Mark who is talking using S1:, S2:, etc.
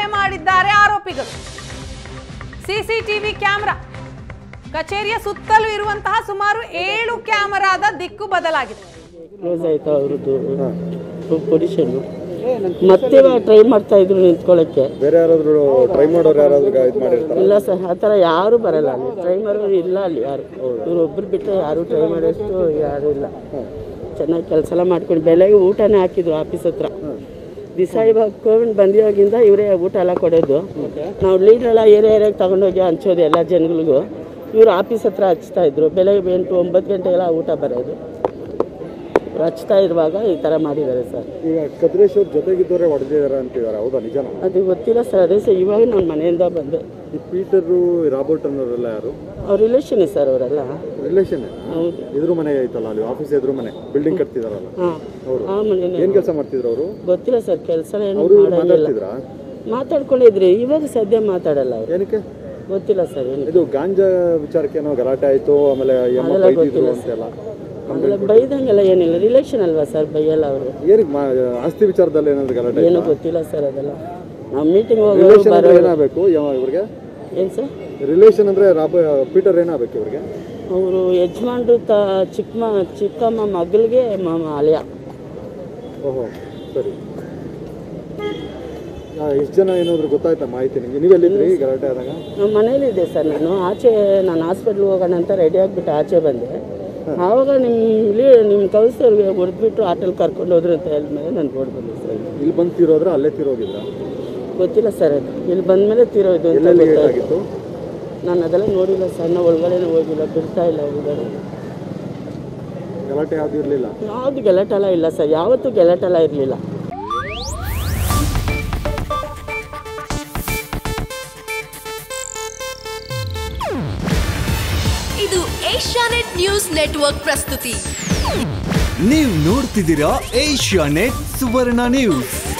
S1: ಕೊಲೆ ಮಾಡಿದ್ದಾರೆ ಆರೋಪಿಗಳು ಸಿಸಿಟಿವಿ ಕ್ಯಾಮೆರಾ ಕಚೇರಿಯ ಸುತ್ತಲೂ ಇರುವಂತಹ ಸುಮಾರು ಏಳು ಕ್ಯಾಮೆರಾದ ದಿಕ್ಕು ಬದಲಾಗಿದೆ
S2: ಕ್ಲೋಸ್ ಆಯ್ತು ಅವ್ರದ್ದು ಪೊಸಿಷನ್ ಮತ್ತೆ ಟ್ರೈ ಮಾಡ್ತಾ ಇದ್ರು ನಿಂತ್ಕೊಳ್ಳೋಕ್ಕೆ
S3: ಬೇರೆ ಯಾರಾದ್ರೂ ಟ್ರೈ ಮಾಡೋರು ಯಾರಾದ್ರೂ ಇದು ಮಾಡಿರ್ತಾರೆ
S2: ಇಲ್ಲ ಸರ್ ಆ ಥರ ಯಾರು ಬರಲ್ಲ ಅಲ್ಲಿ ಟ್ರೈ ಮಾಡೋರು ಇಲ್ಲ ಅಲ್ಲಿ ಯಾರು ಇವ್ರೊಬ್ರು ಬಿಟ್ಟರೆ ಯಾರು ಟ್ರೈ ಮಾಡೋಷ್ಟು ಯಾರು ಇಲ್ಲ ಚೆನ್ನಾಗಿ ಕೆಲಸ ಎಲ್ಲ ಮಾಡ್ಕೊಂಡು ಬೆಳಗ್ಗೆ ಊಟನೇ ಹಾಕಿದ್ರು ಆಫೀಸ್ ಹತ್ರ ದಿವಸ ಇವಾಗ ಕೋವಿಡ್ ಬಂದಿವಾಗಿಂದ ಇವರೇ ಊಟ ಎಲ್ಲ ಕೊಡೋದು ನಾವು ಲೀಡರ್ ಎಲ್ಲ ಏರಿಯಾ ಏರಿಯಾಗೆ ತಗೊಂಡೋಗಿ ಹಂಚೋದು ಎಲ್ಲ ಜನಗಳಿಗೂ ಇವರು ಆಫೀಸ್ ಹತ್ರ ಹಚ್ತಾ ಇದ್ರು ಬೆಳಗ್ಗೆ ಎಂಟು ಒಂಬತ್ತು ಗಂಟೆಗೆಲ್ಲ ಊಟ ಬರೋದು ಇವ್ರು ಹಚ್ತಾ ಇರುವಾಗ ಈ ಥರ ಮಾಡಿದ್ದಾರೆ ಸರ್
S3: ಈಗ ಕದ್ರೇಶ್ ಅವ್ರ ಜೊತೆಗಿದ್ದವರೇ ಹೊಡೆದಿದ್ದಾರೆ ಅಂತಿದ್ದಾರೆ ಹೌದಾ ನಿಜನಾ
S2: ಅದು ಗೊತ್ತಿಲ್ಲ ಸರ್ ಅದೇ ಸರ್ ಇವಾಗ ನಾನು ಮನೆಯಿಂದ ಬಂದೆ
S3: ಈ ಪೀಟರು ರಾಬರ್ಟ್ ಅನ್ನೋರೆಲ್ಲ ಯಾರು
S2: ಅವ್ರ ರಿಲೇಷನ್ ಸರ್ ಅವರೆಲ್ಲ
S3: ರಿಲೇಷನ್
S2: ಹೌದು
S3: ಎದುರು ಮನೆ ಐತಲ್ಲ ಅಲ್ಲಿ ಆಫೀಸ್ ಎದುರು ಮನೆ ಬಿಲ್ಡಿಂಗ್ ಕಟ್ತಿದಾರಲ್ಲ
S2: ಹಾಂ
S3: ಅವರು
S2: ಆ ಮನೇನೆ
S3: ಏನ್ ಕೆಲಸ ಮಾಡ್ತಿದ್ರು ಅವರು
S2: ಗೊತ್ತಿಲ್ಲ ಸರ್ ಕೆಲಸ ಏನು
S3: ಅವರು
S2: ಮಾಡಂಗಿಲ್ಲ
S3: ಮಾತಾಡ್ತಿದ್ರಾ
S2: ಮಾತಾಡ್ಕೊಂಡಿದ್ರಿ ಇವಾಗ ಸದ್ಯ ಮಾತಾಡಲ್ಲ ಅವ್ರು
S3: ಏನಕ್ಕೆ
S2: ಗೊತ್ತಿಲ್ಲ ಸರ್ ಏನು
S3: ಇದು ಗಾಂಜಾ ವಿಚಾರಕ್ಕೆ ಏನೋ ಗಲಾಟೆ ಆಯ್ತು ಆಮೇಲೆ ಎಮ್ಮ
S2: ಅದೆಲ್ಲ
S3: ಬೈದಿದ್ರು
S2: ಗೊತ್ತಿಲ್ಲ
S3: ಅಂತೆಲ್ಲ
S2: ಅದೆಲ್ಲ ಬೈದಂಗೆಲ್ಲ ಏನಿಲ್ಲ ರಿಲೇಷನ್ ಅಲ್ವಾ ಸರ್ ಬೈಯಲ್ಲ ಅವರು
S3: ಏನಕ್ಕೆ ಮಾ- ಆಸ್ತಿ ವಿಚಾರದಲ್ಲಿ ಏನಾದ್ರು ಗಲಾಟೆ
S2: ಏನು ಗೊತ್ತಿಲ್ಲ ಸರ್ ಅದೆಲ್ಲ ನಾವು ಮೀಟಿಂಗ್ ಹೋಗೋರು
S3: ರಿಲೇಷನ್ ಅಂದ್ರೆ
S2: ಬರೋರು
S3: ಏನಾಗಬೇಕು ಇವ್ರಿಗೆ
S2: ಏನು ಸರ್
S3: ರಿಲೇಷನ್ ಅಂದ್ರೆ ರಾಬ ಪೀಟರ್ ಏನಾಗಬೇಕು ಇವ್ರಿಗೆ
S2: ಅವರು ಯಜಮಾನ್ರು ತ ಚಿಕ್ಕಮ್ಮ ಚಿಕ್ಕಮ್ಮ ಮಗಳಿಗೆ ಮಾಮ ಅಲಿಯ
S3: ಓಹೋ ಸರಿ ಎಷ್ಟು ಜನ ಏನಾದ್ರು ಗೊತ್ತಾಯ್ತಾ ಮಾಹಿತಿ ನಿಮಗೆ ನೀವೆಲ್ಲಿದ್ರಿ ಗಲಾಟೆ ಆದಾಗ
S2: ನಮ್ಮ ಮನೇಲಿದ್ದೆ ಸರ್ ನಾನು ಆಚೆ ನಾನು ಹಾಸ್ಪಿಟ್ಲ್ಗೆ ಹೋಗೋಣ ಅಂತ ರೆಡಿ ಆಗಿಬಿಟ್ಟು ಆಚೆ ಬಂದೆ ಆವಾಗ ನಿಮ್ಮ ಇಲ್ಲಿ ನಿಮ್ಮ ಕೌನ್ಸಿಲರ್ಗೆ ಹೊಡೆದ್ಬಿಟ್ಟು ಆಟೋಲ್ಲಿ ಕರ್ಕೊಂಡು ಹೋದ್ರು ಅಂತ ಹೇಳಿದ್ಮೇಲೆ ನಾನು ಓಡ್ ಬಂದೆ ಸರ್
S3: ಇಲ್ಲಿ ಬಂದು ತೀರೋದ್ರೆ ಅಲ್ಲೇ ತೀರೋಗಿದ್ರ
S2: ಗೊತ್ತಿಲ್ಲ ಸರ್ ಅದು ಇಲ್ಲಿ ಬಂದಮೇಲೆ ತೀರೋದು ಅಂತ
S3: ಎಲ್ಲೆಲ್ಲಿ
S2: ಗೊತ್ತಾಯ್ತು
S3: ಏನಾಗಿತ್ತು
S2: ನಾನು ಅದೆಲ್ಲ ನೋಡಿಲ್ಲ ಸರ್ ನಾವು ಒಳಗಡೆನೇ ಹೋಗಿಲ್ಲ ಬಿಡ್ತಾ ಇಲ್ಲ ಒಳಗಡೆ
S3: ಗಲಾಟೆ ಯಾವ್ದು ಇರಲಿಲ್ಲ
S2: ಯಾವುದು ಗೆಲಟೆಲ್ಲ ಇಲ್ಲ ಸರ್ ಯಾವತ್ತೂ ಗೆಲಟೆಲ್ಲ ಇರಲಿಲ್ಲ
S4: ಇದು ಏಷ್ಯಾನೆಟ್ ನ್ಯೂಸ್ ನೆಟ್ವರ್ಕ್ ಪ್ರಸ್ತುತಿ
S5: ನೀವು ನೋಡ್ತಿದ್ದೀರಾ ಏಷ್ಯಾ ನೆಟ್ ಸುವರ್ಣ ನ್ಯೂಸ್